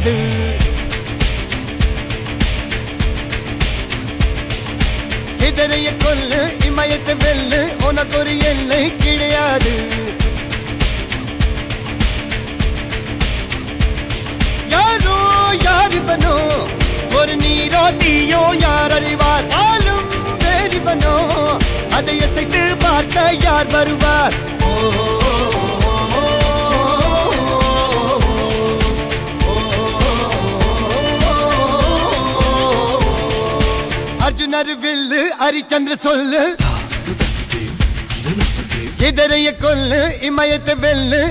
கிடையாது இதரைய கொல்லு இமயத்தை வெல்லு உனக்கு ஒரு எல்லை கிடையாது யாரோ யார் இவனோ ஒரு நீரோ தீயோ யார் அறிவார் ஆளும் வேறிவனோ அதை அசைத்து பார்க்க யார் வருவார் ஓ, ஓ, அர்ஜுனர் வில்லு ஹரிச்சந்திர சொல்லு இதரைய கொல்லு இமயத்தை வெல்லு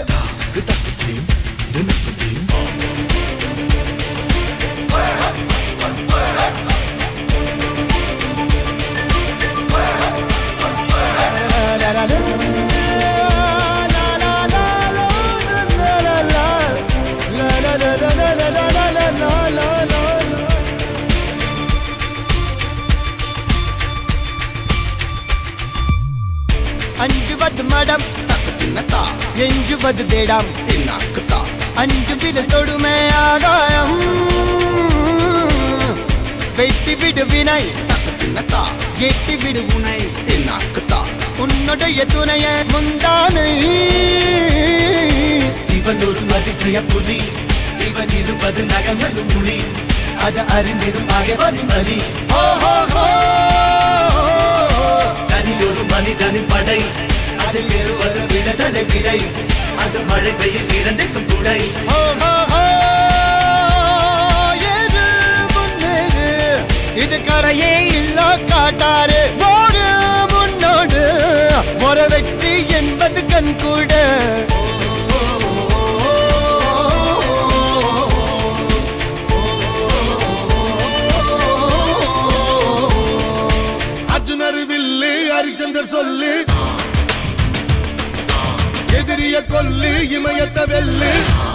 அஞ்சுவது மடம் எஞ்சுவது தேடாம் அஞ்சு விரல் தொடுமை ஆகாயம் வெட்டி விடு வினை எட்டி விடு உனை உன்னுடைய துணைய முந்தானை இவன் ஒரு அதிசய புலி இவன் இருபது நகங்களும் மொழி அது அறிந்திடும் ஆகவனின் வலி ஹோ ஹோ ஹோ தனி ஒரு மனிதனின் படை அதில் எழுவது விடுதலை விடை அது மழை பெய்யும் இரண்டுக்கும் துடை ஹோ ஹோ ஹோ ஏறு முன்னேறு இது கரையே இல்ல காட்டாரு ஓடு முன்னோடு ஒரு வெற்றி என்பது கண் கூட அர்ஜுனர் வில்லு ஹரிச்சந்தர் சொல்லு எதிரிய கொல்லு இமயத்த வெல்லு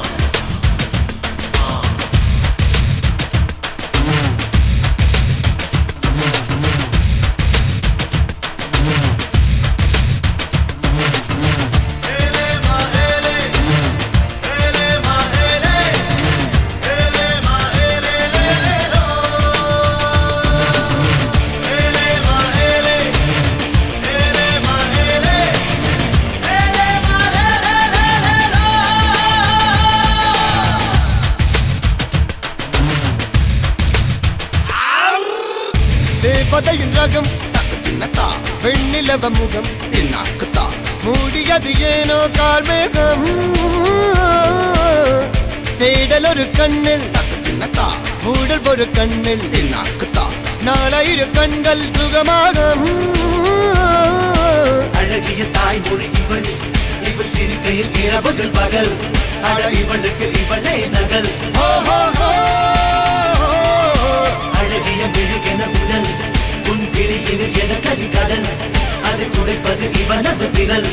தேவதையின் ரகம் வெண்ணிலவ முகம் மூடியது ஏனோ கார்மேகம் தேடல் ஒரு கண்ணில் மூடல் ஒரு கண்ணில் நாலாயிர கண்கள் சுகமாக அழகிய தாய்மொழி இவள் இவள் சிரிக்கையில் இரவுகள் பகல் அழ இவளுக்கு இவளே நகல் அழகிய மெழுகென உடல் உன் விழியில் என கதி கடல் அதை துடைப்பது இவனது விரல்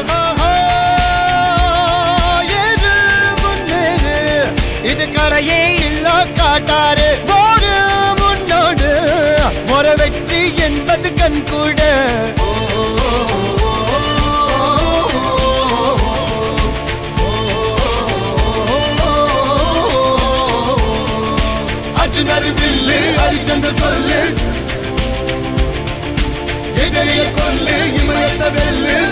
ஏறு முன்னேறு இது கரையே இல்ல காட்டாரு ஓடு முன்னோடு ஒரு வெற்றி என்பது கண் கூட அர்ஜுனர் வில்லு ஹரிச்சந்திர சொல்லு எதிரிய கொல்லு இமயத்த வெல்லு